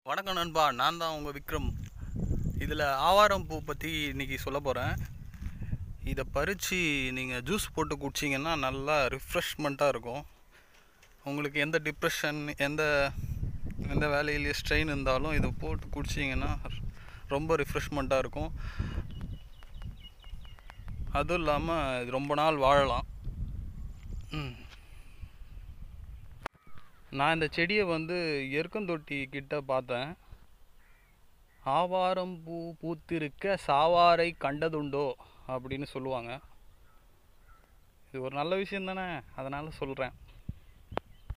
வணக்கம் நண்பா நான் தான் உங்கள் விக்ரம் இதில் ஆவாரம் பூ பற்றி இன்றைக்கி சொல்ல போகிறேன் இதை பறித்து நீங்கள் ஜூஸ் போட்டு குடிச்சிங்கன்னா நல்லா ரிஃப்ரெஷ்மெண்ட்டாக இருக்கும் உங்களுக்கு எந்த டிப்ரெஷன் எந்த எந்த வேலையிலேயே ஸ்ட்ரெயின் இருந்தாலும் இதை போட்டு குடிச்சிங்கன்னா ரொம்ப ரிஃப்ரெஷ்மெண்ட்டாக இருக்கும் அதுவும் இல்லாமல் இது ரொம்ப நாள் வாழலாம் ம் நான் இந்த செடியை வந்து எருக்கந்தொட்டி கிட்ட பார்த்தேன் ஆவாரம் பூ பூத்திருக்க சாவாரை கண்டதுண்டோ அப்படின்னு சொல்லுவாங்க இது ஒரு நல்ல விஷயம் தானே அதனால் சொல்கிறேன்